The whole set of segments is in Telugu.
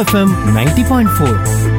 FM ninety point four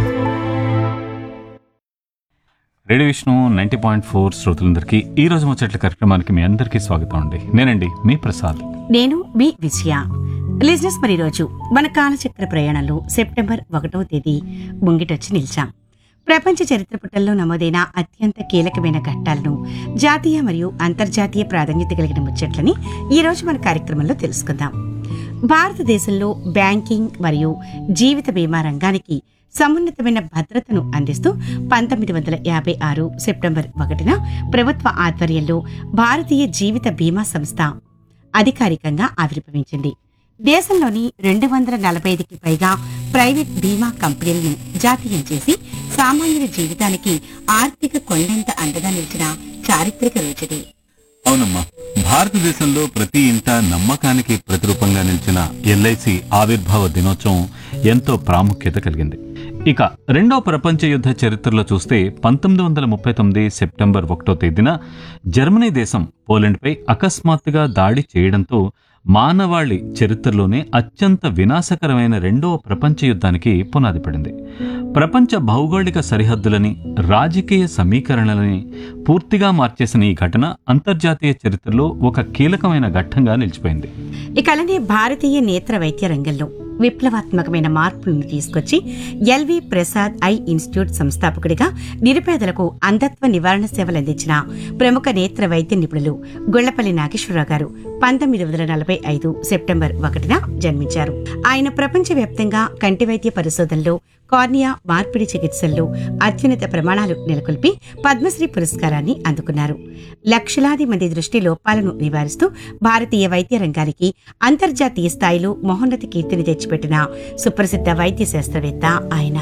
radio Vishnu ninety point four శ్రోతలందరికీ ఈ రోజు ముచ్చట్ల కార్యక్రమానికి మీ అందరికీ స్వాగతం అండి నేనండి మీ ప్రసాద్ నేను మీ విజయ లిజినెస్ మరి రోజు మన కాలచక్ర ప్రయాణంలో సెప్టెంబర్ ఒకటవ తేదీ ముంగిటొచ్చి నిలిచాం ప్రపంచ చరిత్ర పుటల్లో నమోదైన అత్యంత కీలకమైన ఘట్టాలను జాతీయ మరియు అంతర్జాతీయ ప్రాధాన్యత కలిగిన ముచ్చట్లని ఈ రోజు మన కార్యక్రమంలో తెలుసుకుందాం భారతదేశంలో బ్యాంకింగ్ మరియు జీవిత బీమా రంగానికి సమున్నతమైన భద్రతను అందిస్తూ పంతొమ్మిది వందల యాభై ఆరు సెప్టెంబర్ ఒకటిన ప్రభుత్వ ఆధ్వర్యంలో భారతీయ జీవిత బీమా సంస్థ అధికారికంగా ఆవిర్భవించింది దేశంలోని రెండు వందల నలభై ఐదుకి పైగా ప్రైవేట్ బీమా కంపెనీలను జాతీయం చేసి సామాన్యుల జీవితానికి ఆర్థిక కొండంత అండగా నిలిచిన చారిత్రక రోజుది అవునమ్మా భారతదేశంలో ప్రతి ఇంట నమ్మకానికి ప్రతిరూపంగా నిలిచిన ఎల్ఐసి ఆవిర్భావ దినోత్సవం ఎంతో ప్రాముఖ్యత కలిగింది ఇక రెండో ప్రపంచ యుద్ధ చరిత్రలో చూస్తే పంతొమ్మిది వందల ముప్పై తొమ్మిది సెప్టెంబర్ ఒకటో తేదీన జర్మనీ దేశం పోలాండ్పై అకస్మాత్తుగా దాడి చేయడంతో మానవాళి చరిత్రలోనే అత్యంత వినాశకరమైన రెండవ ప్రపంచ యుద్ధానికి పునాది పడింది ప్రపంచ భౌగోళిక సరిహద్దులని రాజకీయ సమీకరణలని పూర్తిగా మార్చేసిన ఈ ఘటన అంతర్జాతీయ చరిత్రలో ఒక కీలకమైన ఘట్టంగా నిలిచిపోయింది ఇక అలానే భారతీయ నేత్ర వైద్య రంగంలో విప్లవాత్మకమైన మార్పులను తీసుకొచ్చి ఎల్వి ప్రసాద్ ఐ ఇన్స్టిట్యూట్ సంస్థాపకుడిగా నిరుపేదలకు అంధత్వ నివారణ సేవలు అందించిన ప్రముఖ నేత్ర వైద్య నిపుణులు గొళ్లపల్లి నాగేశ్వరరావు గారు పంతొమ్మిది వందల నలభై ఐదు సెప్టెంబర్ ఒకటిన జన్మించారు ఆయన ప్రపంచవ్యాప్తంగా కంటి వైద్య పరిశోధనలో కార్నియా మార్పిడి చికిత్సల్లో అత్యున్నత ప్రమాణాలు నెలకొల్పి పద్మశ్రీ పురస్కారాన్ని అందుకున్నారు లక్షలాది మంది దృష్టి లోపాలను నివారిస్తూ భారతీయ వైద్య రంగానికి అంతర్జాతీయ స్థాయిలో మహోన్నత కీర్తిని తెచ్చిపెట్టిన సుప్రసిద్ధ వైద్య శాస్త్రవేత్త ఆయన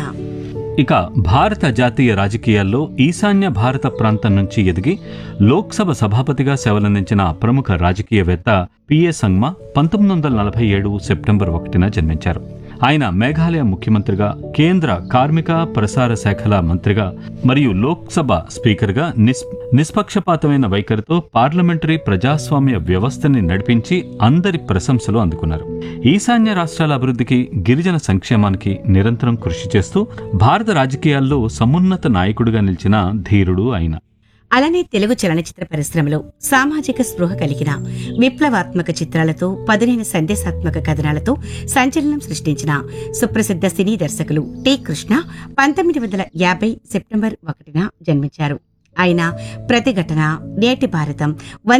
ఇక భారత జాతీయ రాజకీయాల్లో ఈశాన్య భారత ప్రాంతం నుంచి ఎదిగి లోక్సభ సభాపతిగా సేవలందించిన ప్రముఖ రాజకీయవేత్త పిఏ సంగ్మా పంతొమ్మిది వందల నలభై ఏడు సెప్టెంబర్ ఒకటిన జన్మించారు ఆయన మేఘాలయ ముఖ్యమంత్రిగా కేంద్ర కార్మిక ప్రసార శాఖల మంత్రిగా మరియు లోక్సభ స్పీకర్గా నిస్ నిష్పక్షపాతమైన వైఖరితో పార్లమెంటరీ ప్రజాస్వామ్య వ్యవస్థని నడిపించి అందరి ప్రశంసలు అందుకున్నారు ఈశాన్య రాష్ట్రాల అభివృద్ధికి గిరిజన సంక్షేమానికి నిరంతరం కృషి చేస్తూ భారత రాజకీయాల్లో సమున్నత నాయకుడిగా నిలిచిన ధీరుడు ఆయన అలానే తెలుగు చలనచిత్ర పరిశ్రమలో సామాజిక స్పృహ కలిగిన విప్లవాత్మక చిత్రాలతో పదునైన సందేశాత్మక కథనాలతో సంచలనం సృష్టించిన సుప్రసిద్ధ సినీ దర్శకులు టి కృష్ణ పంతొమ్మిది వందల యాభై సెప్టెంబర్ ఒకటిన జన్మించారు ఆయన ప్రతిఘటన నేటి భారతం